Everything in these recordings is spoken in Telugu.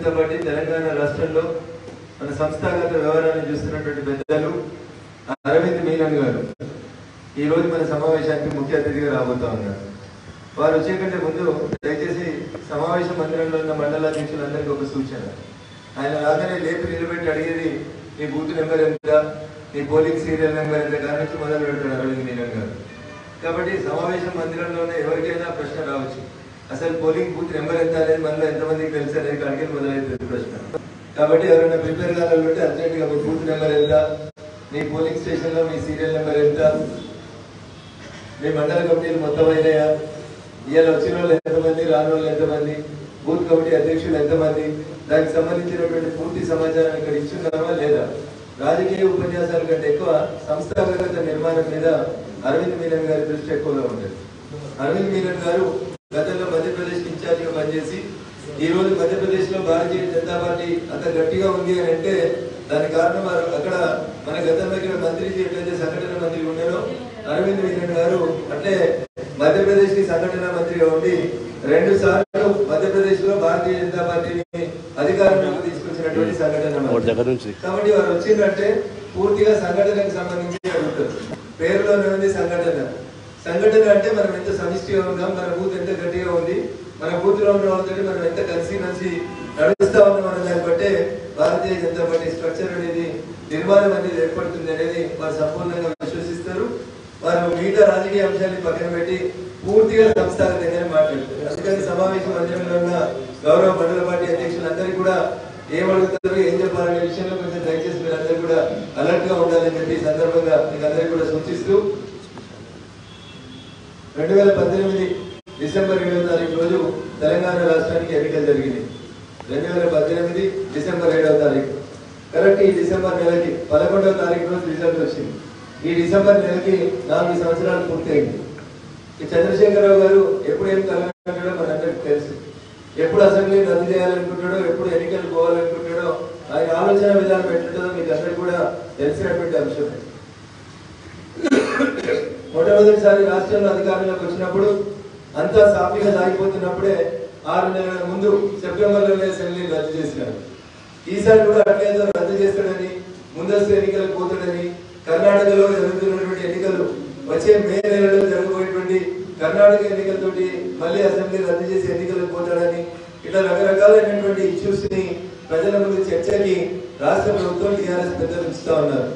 జనతా పార్టీ తెలంగాణ రాష్ట్రంలో మన సంస్థాగత వ్యవహారాన్ని చూస్తున్నటువంటి పెద్దలు అరవింద్ మీనన్ గారు ఈ రోజు మన సమావేశానికి ముఖ్య అతిథిగా రాబోతా ఉన్నారు వారు వచ్చే కంటే ముందు దయచేసి సమావేశ మందిరంలో ఉన్న మండలాధ్యక్షులందరికీ ఒక సూచన ఆయన రాగానే లేపి నిలబెట్టి అడిగేది నీ బూత్ నెంబర్ ఎంత నీ పోలింగ్ సీరియల్ నెంబర్ ఎంత దాని నుంచి మొదలు పెడతాడు అరవింద్ మీనన్ గారు కాబట్టి సమావేశ మందిరంలోనే ఎవరికైనా ప్రశ్న రావచ్చు అసలు పోలింగ్ బూత్ నెంబర్ ఎంత అనేది మనలో ఎంతమందికి తెలుసు అనేది కాడికి మొదలవుతుంది ప్రశ్న కాబట్టి ఎవరైనా ప్రిపేర్ కావాలంటే అర్జెంట్ గా మీ బూత్ నెంబర్ ఎంత మీ పోలింగ్ స్టేషన్ లో మీ సీరియల్ నెంబర్ ఎంత మీ మండల కమిటీలు మొత్తం అయినాయా ఇవాళ వచ్చిన వాళ్ళు ఎంతమంది రాని వాళ్ళు ఎంతమంది బూత్ కమిటీ అధ్యక్షులు ఎంతమంది దానికి సంబంధించినటువంటి పూర్తి సమాచారం ఇక్కడ ఇచ్చున్నామా లేదా రాజకీయ ఉపన్యాసాల కంటే ఎక్కువ సంస్థాగత నిర్మాణం మీద అరవింద్ మీనన్ గారి దృష్టి ఎక్కువగా ఉంటుంది అరవింద్ మీనన్ గారు గతంలో మధ్యప్రదేశ్ ఇన్ఛార్జిగా పనిచేసి ఈ రోజు మధ్యప్రదేశ్ లో భారతీయ జనతా పార్టీ అంత గట్టిగా ఉంది అని అంటే దానికి కారణం వారు అక్కడ మన గతంలో ఇక్కడ మంత్రి ఎట్లయితే సంఘటన మంత్రి ఉన్నారో అరవింద్ మీనన్ గారు అంటే మధ్యప్రదేశ్ కి సంఘటన మంత్రిగా ఉండి రెండు సార్లు మధ్యప్రదేశ్ లో భారతీయ జనతా పార్టీని అధికారంలోకి తీసుకొచ్చినటువంటి సంఘటన వాడి మంత్రి. దగ్గర నుంచి కాబట్టి వారు వచ్చిందంటే పూర్తిగా సంఘటనకు సంబంధించి అడుగుతారు పేరులోనే ఉంది సంఘటన సంఘటన అంటే మనం ఎంత సమిష్టిగా ఉన్నాం మన బూత్ ఎంత గట్టిగా ఉంది మన బూత్ లో ఉన్న వాళ్ళతో మనం ఎంత కలిసి కలిసి నడుస్తా ఉన్నాం అనే దాన్ని బట్టే భారతీయ జనతా పార్టీ స్ట్రక్చర్ అనేది నిర్మాణం అనేది ఏర్పడుతుంది అనేది వారు సంపూర్ణంగా విశ్వసిస్తారు వారు మిగతా రాజకీయ అంశాన్ని పక్కన పెట్టి పూర్తిగా సంస్థాగతంగానే మాట్లాడతారు అందుకని సమావేశ మందిరంలో ఉన్న గౌరవ మండల పార్టీ అధ్యక్షులందరికీ కూడా ఏం అడుగుతారు ఏం చెప్పాలనే విషయంలో కొంచెం దయచేసి మీరు అందరూ కూడా అలర్ట్ గా ఉండాలని చెప్పి ఈ సందర్భంగా మీకు అందరికీ కూడా సూచిస్తూ రెండు వేల పద్దెనిమిది డిసెంబర్ ఏడవ తారీఖు రోజు తెలంగాణ రాష్ట్రానికి ఎన్నికలు జరిగింది రెండు వేల పద్దెనిమిది డిసెంబర్ ఏడవ తారీఖు కరెక్ట్ ఈ డిసెంబర్ నెలకి పదకొండవ తారీఖు రోజు రిజల్ట్ వచ్చింది ఈ డిసెంబర్ నెలకి నాలుగు సంవత్సరాలు పూర్తయింది ఈ చంద్రశేఖరరావు గారు ఎప్పుడు ఏం కలగంటాడో మనందరికి తెలుసు ఎప్పుడు అసెంబ్లీ రద్దు చేయాలనుకుంటాడో ఎప్పుడు ఎన్నికలు పోవాలనుకుంటాడో ఆయన ఆలోచన విధానం ఎట్లుంటుందో మీకు అందరికీ కూడా తెలిసినటువంటి అంశం మొట్టమొదటిసారి రాష్ట్రంలో అధికారంలోకి వచ్చినప్పుడు అంతా సాఫీగా సాగిపోతున్నప్పుడే ఆరు నెలల ముందు సెప్టెంబర్లోనే అసెంబ్లీ రద్దు చేసినారు ఈసారి కూడా అట్లేదో రద్దు చేస్తాడని ముందస్తు ఎన్నికలకు పోతాడని కర్ణాటకలో జరుగుతున్నటువంటి ఎన్నికలు వచ్చే మే నెలలో జరగబోయేటువంటి కర్ణాటక ఎన్నికలతోటి మళ్ళీ అసెంబ్లీ రద్దు చేసి ఎన్నికలకు పోతాడని ఇట్లా రకరకాలైనటువంటి ఇష్యూస్ ని ప్రజల ముందు చర్చకి రాష్ట్ర ప్రభుత్వం టీఆర్ఎస్ పెద్దలు ఉంచుతా ఉన్నారు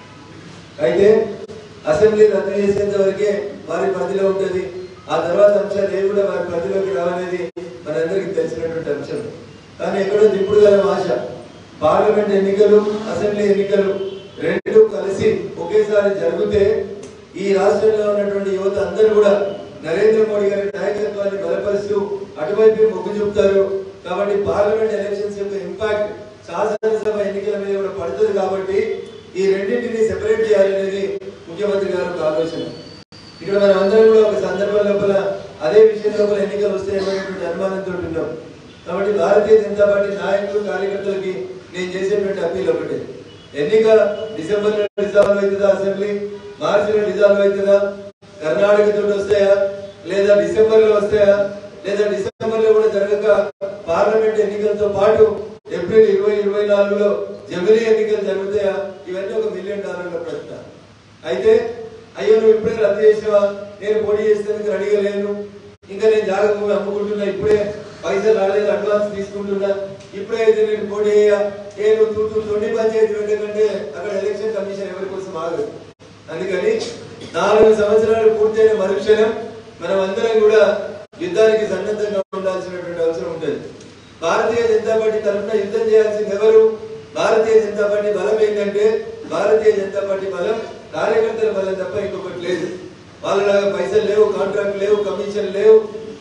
అయితే అసెంబ్లీ రద్దు చేసేంత వరకే వారి పరిధిలో ఉంటది ఆ తర్వాత అంశాలు ఏవి కూడా వారి పరిధిలోకి రావనేది మనందరికీ తెలిసినటువంటి అంశం కానీ ఎక్కడో దిప్పుడు గల ఆశ పార్లమెంట్ ఎన్నికలు అసెంబ్లీ ఎన్నికలు రెండు కలిసి ఒకేసారి జరిగితే ఈ రాష్ట్రంలో ఉన్నటువంటి యువత అందరూ కూడా నరేంద్ర మోడీ గారి నాయకత్వాన్ని బలపరుస్తూ అటువైపు మొగ్గు చూపుతారు కాబట్టి పార్లమెంట్ ఎలక్షన్స్ యొక్క ఇంపాక్ట్ శాసనసభ ఎన్నికల మీద కూడా పడుతుంది కాబట్టి ఈ రెండింటిని సెపరేట్ చేయాలనేది ముఖ్యమంత్రి గారు ఒక ఆలోచన ఇక్కడ మనం అందరం కూడా ఒక సందర్భం లోపల అదే విషయం లోపల ఎన్నికలు వస్తాయనేటువంటి అనుమానంతో ఉన్నాం కాబట్టి భారతీయ జనతా పార్టీ నాయకులు కార్యకర్తలకి నేను చేసేటువంటి అప్పీల్ ఒకటే ఎన్నిక డిసెంబర్ లో రిజాల్వ్ అవుతుందా అసెంబ్లీ మార్చిలో రిజాల్వ్ అవుతుందా కర్ణాటక తోటి వస్తాయా లేదా డిసెంబర్ లో వస్తాయా లేదా డిసెంబర్ లో కూడా జరగక పార్లమెంట్ ఎన్నికలతో పాటు ఏప్రిల్ ఇరవై ఇరవై నాలుగులో జమిలీ ఎన్నికలు జరుగుతాయా ఇవన్నీ ఒక మిలియన్ డాలర్ల ప్రశ్న అయితే అయ్యో నువ్వు ఇప్పుడే రద్దు చేసావా నేను పోటీ చేసేందుకు రెడీగా లేను ఇంకా నేను జాగ్రత్త భూమి అమ్ముకుంటున్నా ఇప్పుడే పైసలు రాలేదు అడ్వాన్స్ తీసుకుంటున్నా ఇప్పుడే అయితే నేను పోటీ అయ్యా ఏ నువ్వు తూ తూ తొండి పంచాయతీ ఎందుకంటే అక్కడ ఎలక్షన్ కమిషన్ ఎవరి కోసం ఆగదు అందుకని నాలుగు సంవత్సరాలు పూర్తయిన మరుక్షణం మనం అందరం కూడా యుద్ధానికి సన్నద్ధంగా ఉండాల్సినటువంటి అవసరం ఉంటుంది భారతీయ జనతా పార్టీ తరఫున యుద్ధం చేయాల్సింది ఎవరు భారతీయ జనతా పార్టీ బలం ఏంటంటే భారతీయ జనతా పార్టీ బలం కార్యకర్తల బలం తప్ప ఇంకొకటి లేదు వాళ్ళలాగా పైసలు లేవు కాంట్రాక్ట్ లేవు కమిషన్ లేవు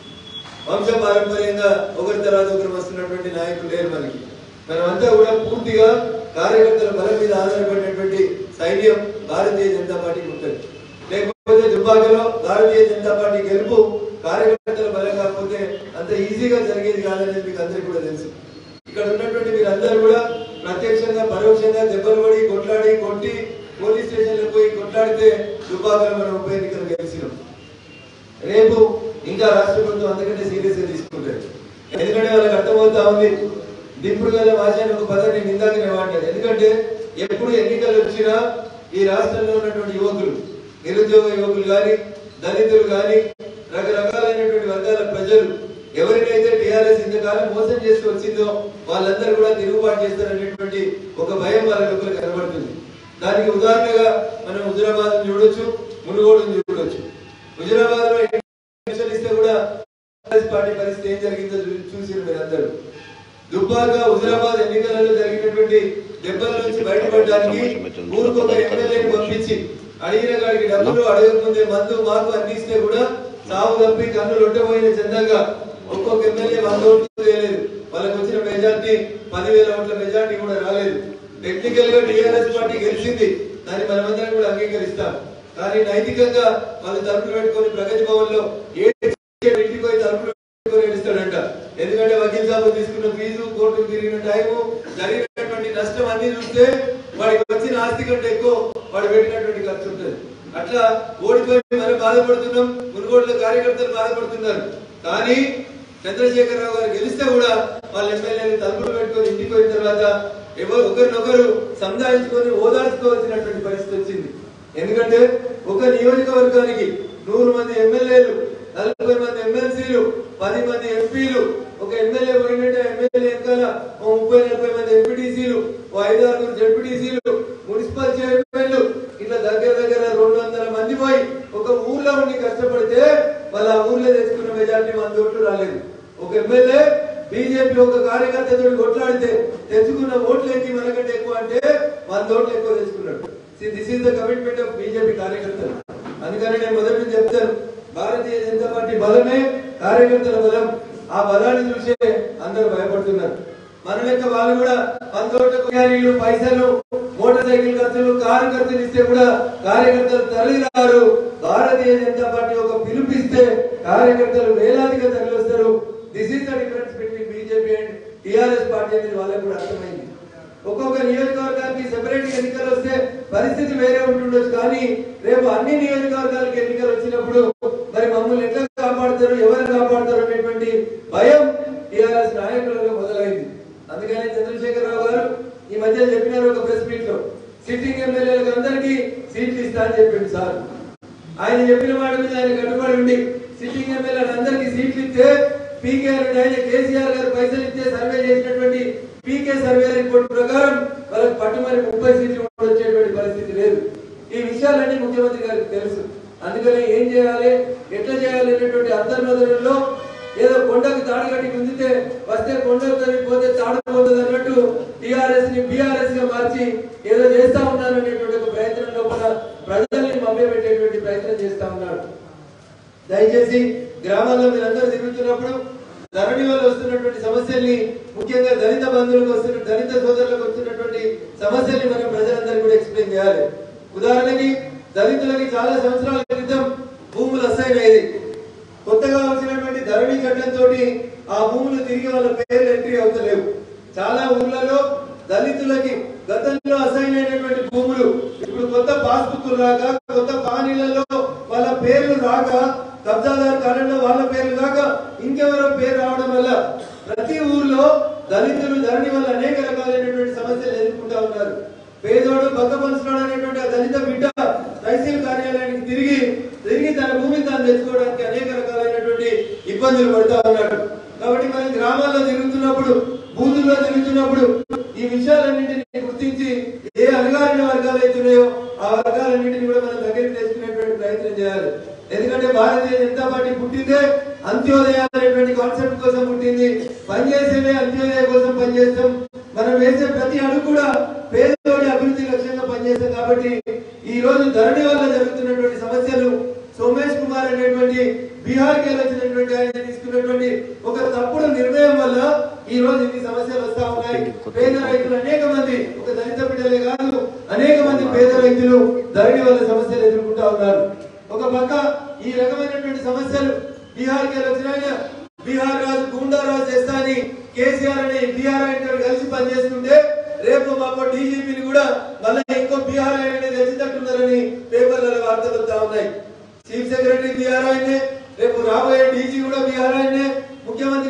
వంశ పారంపర్యంగా ఒకరి తర్వాత ఒకరు వస్తున్నటువంటి నాయకులు లేరు మనకి మనమంతా కూడా పూర్తిగా కార్యకర్తల బలం మీద ఆధారపడినటువంటి సైన్యం భారతీయ జనతా పార్టీకి ఉంటుంది లేకపోతే దుబ్బాకలో భారతీయ జనతా పార్టీ గెలుపు కార్యకర్తల బలం కాకపోతే అంత ఈజీగా జరిగేది కాదనేది మీకు అందరికీ కూడా తెలుసు ఇక్కడ ఉన్నటువంటి మీరందరూ కూడా ప్రత్యక్షంగా పరోక్షంగా దెబ్బలు పడి కొట్లాడి కొట్టి పోలీస్ స్టేషన్లకు పోయి కొట్లాడితే దుబ్బాకలో మనం ఉప ఎన్నికలు గెలిచినాం రేపు ఇంకా రాష్ట్ర ప్రభుత్వం అంతకంటే సీరియస్ గా తీసుకుంటారు ఎందుకంటే వాళ్ళకి అర్థమవుతా ఉంది దింపుడు గల భాష అనే ఒక పదాన్ని నేను ఇందాకనే వాడాను ఎందుకంటే ఎప్పుడు ఎన్నికలు వచ్చినా ఈ రాష్ట్రంలో ఉన్నటువంటి యువకులు నిరుద్యోగ యువకులు కానీ దళితులు కానీ రకరకాలైనటువంటి వర్గాల ప్రజలు ఎవరినైతే టీఆర్ఎస్ ఇంతకాలం మోసం చేస్తూ వచ్చిందో వాళ్ళందరూ కూడా తిరుగుబాటు చేస్తారనేటువంటి ఒక భయం వాళ్ళ లోపల కనబడుతుంది దానికి ఉదాహరణగా మనం హుజురాబాద్ చూడొచ్చు మునుగోడు చూడొచ్చు హుజురాబాద్ లో ఎలక్షన్ ఇస్తే కూడా కాంగ్రెస్ పార్టీ పరిస్థితి ఏం జరిగిందో చూ- చూసిరు మీరందరూ దుబ్బాక హుజురాబాద్ ఎన్నికలలో జరిగినటువంటి దెబ్బల నుంచి బయటపడడానికి ఊరికి ఒక ఎమ్మెల్యేని పంపించి అడిగిన కాడికి డబ్బులు అడగకముందే మందు మాకు అందిస్తే కూడా సాగు తప్పి కన్ను లొట్టబోయిన చందంగా ఒక్కొక్క ఎమ్మెల్యే వంద ఓట్లు వేయలేదు వాళ్ళకి వచ్చిన మెజార్టీ పదివేల ఓట్ల మెజార్టీ కూడా రాలేదు టెక్నికల్ గా టీఆర్ఎస్ పార్టీ గెలిచింది దాన్ని మనమందరం కూడా అంగీకరిస్తాం కానీ నైతికంగా వాళ్ళు తలుపులు పెట్టుకొని ప్రగతి భవన్ లో ఏడు ఇంటికి పోయి తలుపులు పెట్టుకొని ఏడుస్తాడంట ఎందుకంటే వకీల్ సాబు తీసుకున్న ఫీజు కోర్టుకు తిరిగిన టైము జరిగినటువంటి నష్టం అన్ని చూస్తే వాడికి వచ్చిన ఆస్తి కంటే ఎక్కువ వాడు పెట్టినటువంటి ఖర్చు ఉంటుంది అట్లా ఓడిపోయి మనం బాధపడుతున్నాం మునుగోడులో కార్యకర్తలు బాధపడుతున్నారు కానీ చంద్రశేఖరరావు గారు గెలిస్తే కూడా వాళ్ళ ఎమ్మెల్యేలు తలుపులు పెట్టుకొని ఇంటికి పోయిన తర్వాత ఎవరు ఒకరినొకరు సంధాయించుకొని ఓదార్చుకోవాల్సినటువంటి పరిస్థితి వచ్చింది ఎందుకంటే ఒక నియోజకవర్గానికి నూరు మంది ఎమ్మెల్యేలు నలభై మంది ఎమ్మెల్సీలు పది మంది ఎంపీలు ఒక ఎమ్మెల్యే పోయినట్టే ఎమ్మెల్యే వెనకాల ఓ ముప్పై నలభై మంది ఎంపీటీసీలు ఓ ఐదు ఆరుగురు జడ్పీటీసీలు మున్సిపల్ చైర్మన్లు ఇట్లా దగ్గర దగ్గర రెండు వందల మంది పోయి ఒక ఊర్లో ఉండి కష్టపడితే వాళ్ళ ఆ ఊర్లో తెచ్చుకున్న మెజార్టీ వంద ఓట్లు రాలేదు ఒక ఎమ్మెల్యే బీజేపీ ఒక కార్యకర్తతో కొట్లాడితే తెచ్చుకున్న ఓట్లు ఏంటి మనకంటే ఎక్కువ అంటే వంద ఓట్లు ఎక్కువ తెచ్చుకున్నాడు this is the commitment of BJP కార్యకర్తలు అందుకని నేను మొదటి నుంచి చెప్తాను భారతీయ జనతా పార్టీ బలమే కార్యకర్తల బలం ఆ బలాన్ని చూసే అందరూ భయపడుతున్నారు మన లెక్క వాళ్ళు కూడా పంతోటకు క్యారీలు పైసలు మోటార్ సైకిల్ ఖర్చులు కారు ఖర్చులు ఇస్తే కూడా కార్యకర్తలు తరలి రారు భారతీయ జనతా పార్టీ ఒక పిలుపిస్తే కార్యకర్తలు వేలాదిగా తరలి వస్తారు this is the difference between BJP and TRS party అనేది వాళ్ళకు కూడా అర్థమైంది ఒక్కొక్క నియోజకవర్గానికి సెపరేట్ ఎన్నికలు వస్తే పరిస్థితి వేరే ఉంటుండొచ్చు కానీ రేపు అన్ని నియోజకవర్గాలకు ఎన్నికలు వచ్చినప్పుడు మరి మమ్మల్ని ఎట్లా కాపాడుతారు ఎవరు కాపాడుతారు అనేటువంటి భయం టిఆర్ఎస్ నాయకులలో మొదలైంది అందుకని చంద్రశేఖరరావు గారు ఈ మధ్య చెప్పినారు ఒక ప్రెస్ మీట్ లో సిట్టింగ్ ఎమ్మెల్యేలకు అందరికీ సీట్లు ఇస్తా అని చెప్పిండు సార్ ఆయన చెప్పిన మాట మీద ఆయన కట్టుబడి ఉండి సిట్టింగ్ ఎమ్మెల్యే అందరికీ సీట్లు ఇస్తే పీకే ఆయన కేసీఆర్ గారు పైసలు ఇస్తే సర్వే చేసినటువంటి పీకే సర్వే రిపోర్ట్ ప్రకారం వాళ్ళకి పట్టుమని ముప్పై సీట్లు కూడా వచ్చేటువంటి పరిస్థితి లేదు ఈ విషయాలన్నీ ముఖ్యమంత్రి గారికి తెలుసు అందుకని ఏం చేయాలి ఎట్లా చేయాలి అనేటువంటి అంతర్మదనంలో ఏదో కొండకు తాడు కట్టి గుంజితే వస్తే కొండకు తవ్వి పోతే తాడు పోతుంది అన్నట్టు టిఆర్ఎస్ ని బిఆర్ఎస్ గా మార్చి ఏదో చేస్తా ఉన్నారు అనేటువంటి ఒక ప్రయత్నం లోపల ప్రజల్ని మభ్యపెట్టేటువంటి ప్రయత్నం చేస్తా ఉన్నాడు దయచేసి గ్రామాల్లో మీరందరూ తిరుగుతున్నప్పుడు ధరణి వల్ల వస్తున్నటువంటి సమస్యల్ని ముఖ్యంగా దళిత బంధువులకు వస్తున్న దళిత సోదరులకు వస్తున్నటువంటి సమస్యల్ని మనం ప్రజలందరికీ కూడా ఎక్స్ప్లెయిన్ చేయాలి ఉదాహరణకి దళితులకి చాలా సంవత్సరాల క్రితం భూములు అసైన్ అయ్యేది కొత్తగా వచ్చినటువంటి ధరణి చట్టంతో ఆ భూములు తిరిగి వాళ్ళ పేర్లు ఎంట్రీ అవుతలేవు చాలా ఊర్లలో దళితులకి గతంలో అసైన్ అయినటువంటి భూములు ఇప్పుడు కొత్త పాస్బుక్ రాక కొత్త పానీలలో వాళ్ళ పేర్లు రాక కబ్జాదారు కాలంలో వాళ్ళ పేర్లు కాక ఇంకెవరో పేరు రావడం వల్ల ప్రతి ఊర్లో దళితులు ధరణి వల్ల అనేక రకాలైనటువంటి సమస్యలు ఎదుర్కొంటా ఉన్నారు పేదోడు పక్క పంచుతాడు అనేటువంటి ఆ దళిత బిడ్డ తహసీల్ కార్యాలయానికి తిరిగి తిరిగి తన భూమిని తాను తెచ్చుకోవడానికి అనేక రకాలైనటువంటి ఇబ్బందులు పడుతూ ఉన్నాడు కాబట్టి మనం గ్రామాల్లో తిరుగుతున్నప్పుడు బూతుల్లో తిరుగుతున్నప్పుడు ఈ విషయాలన్నింటినీ గుర్తించి ఏ అణగారిన వర్గాలు అయితున్నాయో ఆ వర్గాలన్నింటినీ కూడా మనం దగ్గరికి తెచ్చుకునేటువంటి ప్రయత్నం చేయాలి ఎందుకంటే భారతీయ జనతా పార్టీ పుట్టిందే అంత్యోదయ అనేటువంటి కాన్సెప్ట్ కోసం పుట్టింది పనిచేసేదే అంత్యోదయ కోసం పనిచేస్తాం మనం వేసే ప్రతి అడుగు కూడా పేదోడి అభివృద్ధి లక్ష్యంగా పనిచేస్తాం కాబట్టి ఈ రోజు ధరణి వల్ల జరుగుతున్నటువంటి సమస్యలు సోమేష్ కుమార్ అనేటువంటి బీహార్ కి వచ్చినటువంటి ఆయన తీసుకున్నటువంటి ఒక తప్పుడు నిర్ణయం వల్ల ఈ రోజు ఇన్ని సమస్యలు వస్తా ఉన్నాయి పేద రైతులు అనేక మంది ఒక దళిత బిడ్డలే కాదు అనేక మంది పేద రైతులు ధరణి వల్ల సమస్యలు ఎదుర్కొంటా ఉన్నారు ఒక పక్క ఈ రకమైనటువంటి సమస్యలు బీహార్ కి వచ్చిన ఆయన బీహార్ రాజు గూండా రాజు చేస్తా అని కేసీఆర్ అనే బీహార్ ఆయన కలిసి పనిచేస్తుంటే రేపు మాకు డీజీపీని కూడా మళ్ళీ ఇంకో బీహార్ ఆయన తెచ్చినట్టున్నారని పేపర్లలో వార్తలు వస్తా ఉన్నాయి చీఫ్ సెక్రటరీ బీహార్ ఆయనే రేపు రాబోయే డీజీ కూడా బీహార్ ఆయనే ముఖ్యమంత్రి గారు అయితే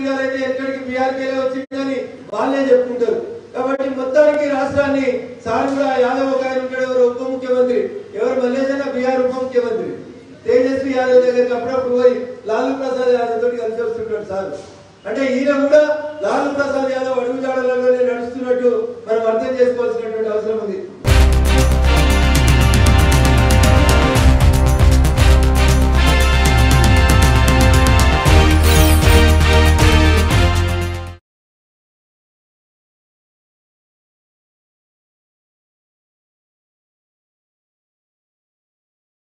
ఎక్కడికి బీఆర్కేలో వచ్చిందని వాళ్ళే చెప్పుకుంటారు కాబట్టి మొత్తానికి రాష్ట్రాన్ని సార్ కూడా యాదవ్ ఒక ఆయన ఉంటాడు ఎవరు ఉప ముఖ్యమంత్రి ఎవరు మల్లేశన్న బీఆర్ ఉప ముఖ్యమంత్రి తేజస్వి యాదవ్ దగ్గరికి అప్పుడప్పుడు పోయి లాలూ ప్రసాద్ యాదవ్ తోటి కలిసి వస్తుంటాడు సార్ అంటే ఈయన కూడా లాలూ ప్రసాద్ యాదవ్ అడుగుజాడలలోనే నడుస్తున్నట్టు మనం అర్థం చేసుకోవాల్సినటువంటి అవసరం ఉంది